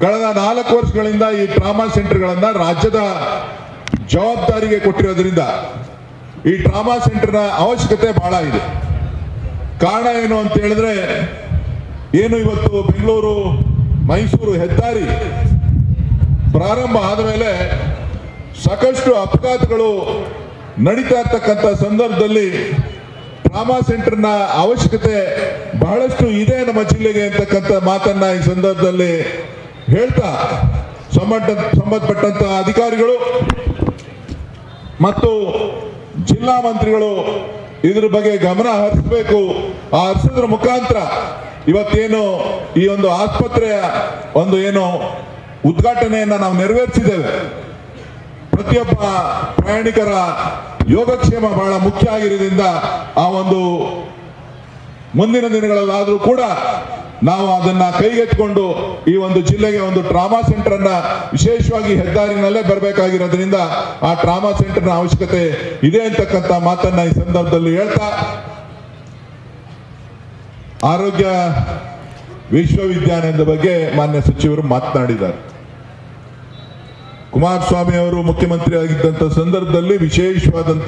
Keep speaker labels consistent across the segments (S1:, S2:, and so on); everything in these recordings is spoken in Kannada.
S1: ಕಳೆದ ನಾಲ್ಕು ವರ್ಷಗಳಿಂದ ಈ ಟ್ರಾಮಾ ಸೆಂಟರ್ಗಳನ್ನ ರಾಜ್ಯದ ಜವಾಬ್ದಾರಿಗೆ ಕೊಟ್ಟಿರೋದ್ರಿಂದ ಈ ಟ್ರಾಮಾ ಸೆಂಟರ್ನ ಅವಶ್ಯಕತೆ ಬಹಳ ಇದೆ ಕಾರಣ ಏನು ಅಂತ ಹೇಳಿದ್ರೆ ಏನು ಇವತ್ತು ಬೆಂಗಳೂರು ಮೈಸೂರು ಹೆದ್ದಾರಿ ಪ್ರಾರಂಭ ಆದ ಮೇಲೆ ಸಾಕಷ್ಟು ಅಪಘಾತಗಳು ನಡೀತಾ ಇರ್ತಕ್ಕಂಥ ಸಂದರ್ಭದಲ್ಲಿ ಟ್ರಾಮಾ ಸೆಂಟರ್ನ ಅವಶ್ಯಕತೆ ಬಹಳಷ್ಟು ಇದೆ ನಮ್ಮ ಜಿಲ್ಲೆಗೆ ಅಂತಕ್ಕಂಥ ಮಾತನ್ನ ಈ ಸಂದರ್ಭದಲ್ಲಿ ಹೇಳ್ತಾ ಸಂಬಂಧ ಸಂಬಂಧಪಟ್ಟಂತ ಅಧಿಕಾರಿಗಳು ಮತ್ತು ಜಿಲ್ಲಾ ಮಂತ್ರಿಗಳು ಇದ್ರ ಬಗ್ಗೆ ಗಮನ ಹರಿಸಬೇಕು ಆ ಹರಿಸೋದ್ರ ಮುಖಾಂತರ ಇವತ್ತೇನು ಈ ಒಂದು ಆಸ್ಪತ್ರೆಯ ಒಂದು ಏನು ಉದ್ಘಾಟನೆಯನ್ನ ನಾವು ನೆರವೇರಿಸಿದ್ದೇವೆ ಪ್ರತಿಯೊಬ್ಬ ಪ್ರಯಾಣಿಕರ ಯೋಗಕ್ಷೇಮ ಬಹಳ ಮುಖ್ಯ ಆಗಿರೋದ್ರಿಂದ ಆ ಒಂದು ಮುಂದಿನ ದಿನಗಳಲ್ಲಾದರೂ ಕೂಡ ನಾವು ಅದನ್ನ ಕೈಗೆತ್ತಿಕೊಂಡು ಈ ಒಂದು ಜಿಲ್ಲೆಗೆ ಒಂದು ಟ್ರಾಮಾ ಸೆಂಟರ್ ಅನ್ನ ವಿಶೇಷವಾಗಿ ಹೆದ್ದಾರಿನಲ್ಲೇ ಬರಬೇಕಾಗಿರೋದ್ರಿಂದ ಆ ಟ್ರಾಮಾ ಸೆಂಟರ್ನ ಅವಶ್ಯಕತೆ ಇದೆ ಅಂತಕ್ಕಂಥ ಮಾತನ್ನ ಈ ಸಂದರ್ಭದಲ್ಲಿ ಹೇಳ್ತಾ ಆರೋಗ್ಯ ವಿಶ್ವವಿದ್ಯಾಲಯದ ಬಗ್ಗೆ ಮಾನ್ಯ ಸಚಿವರು ಮಾತನಾಡಿದ್ದಾರೆ ಕುಮಾರಸ್ವಾಮಿ ಅವರು ಮುಖ್ಯಮಂತ್ರಿ ಆಗಿದ್ದಂತ ಸಂದರ್ಭದಲ್ಲಿ ವಿಶೇಷವಾದಂತ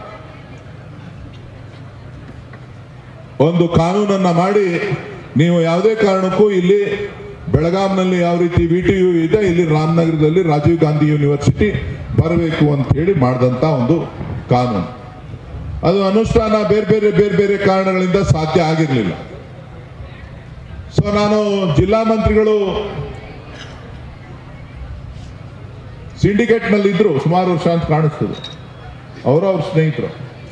S1: ಒಂದು ಕಾನೂನನ್ನ ಮಾಡಿ ನೀವು ಯಾವುದೇ ಕಾರಣಕ್ಕೂ ಇಲ್ಲಿ ಬೆಳಗಾಂನಲ್ಲಿ ಯಾವ ರೀತಿ ವಿ ಟಿ ಯು ಇದೆ ಇಲ್ಲಿ ರಾಮನಗರದಲ್ಲಿ ರಾಜೀವ್ ಗಾಂಧಿ ಯೂನಿವರ್ಸಿಟಿ ಬರಬೇಕು ಅಂತ ಹೇಳಿ ಮಾಡಿದಂತ ಒಂದು ಕಾನೂನು ಅದು ಅನುಷ್ಠಾನ ಬೇರೆ ಬೇರೆ ಬೇರೆ ಬೇರೆ ಕಾರಣಗಳಿಂದ ಸಾಧ್ಯ ಆಗಿರಲಿಲ್ಲ ಸೊ ನಾನು ಜಿಲ್ಲಾ ಮಂತ್ರಿಗಳು ಸಿಂಡಿಕೇಟ್ ನಲ್ಲಿ ಇದ್ರು ಸುಮಾರು ವರ್ಷ ಅಂತ ಕಾಣಿಸ್ತದೆ ಅವರು ಅವ್ರ ಸ್ನೇಹಿತರು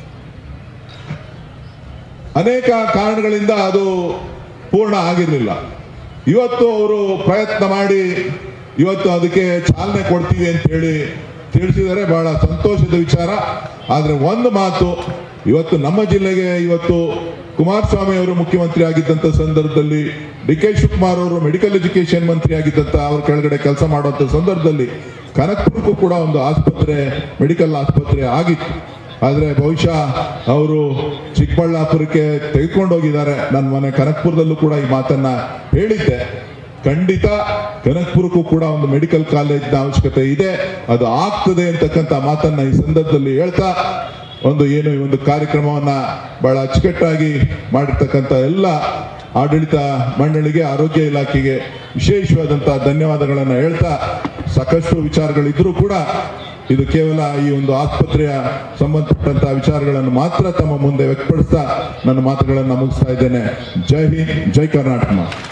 S1: ಅನೇಕ ಕಾರಣಗಳಿಂದ ಅದು ಪೂರ್ಣ ಆಗಿರಲಿಲ್ಲ ಇವತ್ತು ಅವರು ಪ್ರಯತ್ನ ಮಾಡಿ ಇವತ್ತು ಅದಕ್ಕೆ ಚಾಲನೆ ಕೊಡ್ತೀವಿ ಅಂತ ಹೇಳಿ ತಿಳಿಸಿದರೆ ಬಹಳ ಸಂತೋಷದ ವಿಚಾರ ಆದ್ರೆ ಒಂದು ಮಾತು ಇವತ್ತು ನಮ್ಮ ಜಿಲ್ಲೆಗೆ ಇವತ್ತು ಕುಮಾರಸ್ವಾಮಿ ಅವರು ಮುಖ್ಯಮಂತ್ರಿ ಆಗಿದ್ದಂತ ಸಂದರ್ಭದಲ್ಲಿ ಡಿ ಕೆ ಶಿವಕುಮಾರ್ ಅವರು ಮೆಡಿಕಲ್ ಎಜುಕೇಶನ್ ಮಂತ್ರಿ ಆಗಿದ್ದಂತ ಅವ್ರ ಕೆಳಗಡೆ ಕೆಲಸ ಮಾಡುವಂತ ಸಂದರ್ಭದಲ್ಲಿ ಕನಕಪುರಕ್ಕೂ ಕೂಡ ಒಂದು ಆಸ್ಪತ್ರೆ ಮೆಡಿಕಲ್ ಆಸ್ಪತ್ರೆ ಆಗಿತ್ತು ಆದ್ರೆ ಬಹುಶಃ ಅವರು ಚಿಕ್ಕಬಳ್ಳಾಪುರಕ್ಕೆ ತೆಗೆದುಕೊಂಡು ಹೋಗಿದ್ದಾರೆ ನನ್ನ ಮನೆ ಕನಕಪುರದಲ್ಲೂ ಕೂಡ ಈ ಮಾತನ್ನ ಹೇಳಿದ್ದೆ ಖಂಡಿತ ಕನಕಪುರಕ್ಕೂ ಕೂಡ ಒಂದು ಮೆಡಿಕಲ್ ಕಾಲೇಜ್ನ ಅವಶ್ಯಕತೆ ಇದೆ ಅದು ಆಗ್ತದೆ ಅಂತಕ್ಕಂಥ ಮಾತನ್ನ ಈ ಸಂದರ್ಭದಲ್ಲಿ ಹೇಳ್ತಾ ಒಂದು ಏನು ಈ ಒಂದು ಕಾರ್ಯಕ್ರಮವನ್ನ ಬಹಳ ಅಚ್ಚುಕಟ್ಟಾಗಿ ಮಾಡಿರ್ತಕ್ಕಂಥ ಎಲ್ಲ ಆಡಳಿತ ಮಂಡಳಿಗೆ ಆರೋಗ್ಯ ಇಲಾಖೆಗೆ ವಿಶೇಷವಾದಂತಹ ಧನ್ಯವಾದಗಳನ್ನ ಹೇಳ್ತಾ ಸಾಕಷ್ಟು ವಿಚಾರಗಳಿದ್ರೂ ಕೂಡ ಇದು ಕೇವಲ ಈ ಒಂದು ಆಸ್ಪತ್ರೆಯ ಸಂಬಂಧಪಟ್ಟಂತಹ ವಿಚಾರಗಳನ್ನು ಮಾತ್ರ ತಮ್ಮ ಮುಂದೆ ವ್ಯಕ್ತಪಡಿಸ್ತಾ ನನ್ನ ಮಾತುಗಳನ್ನು ಮುಗಿಸ್ತಾ ಇದ್ದೇನೆ ಜೈ ಹಿಂದ್ ಜೈ ಕರ್ನಾಟಕ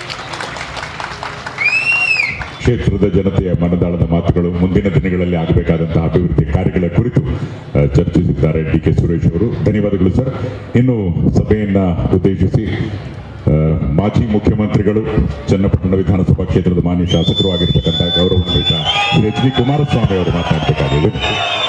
S2: ಕ್ಷೇತ್ರದ ಜನತೆಯ ಮನದಾಳದ ಮಾತುಗಳು ಮುಂದಿನ ದಿನಗಳಲ್ಲಿ ಆಗಬೇಕಾದಂತಹ ಅಭಿವೃದ್ಧಿ ಕಾರ್ಯಗಳ ಕುರಿತು ಆ, ಚರ್ಚಿಸಿದ್ದಾರೆ ಡಿ ಕೆ ಸುರೇಶ್ ಅವರು ಧನ್ಯವಾದಗಳು ಸರ್ ಇನ್ನು ಸಭೆಯನ್ನ ಉದ್ದೇಶಿಸಿ ಆ, ಮಾಜಿ ಮುಖ್ಯಮಂತ್ರಿಗಳು ಚನ್ನಪಟ್ಟಣ ವಿಧಾನಸಭಾ ಕ್ಷೇತ್ರದ ಮಾನ್ಯ ಶಾಸಕರು ಆಗಿರ್ತಕ್ಕಂಥ ಗೌರವಾನ್ವಿತ ಶ್ರೀ ಎಚ್ ಡಿ ಕುಮಾರಸ್ವಾಮಿ ಅವರು ಮಾತನಾಡಬೇಕಾಗಿದೆ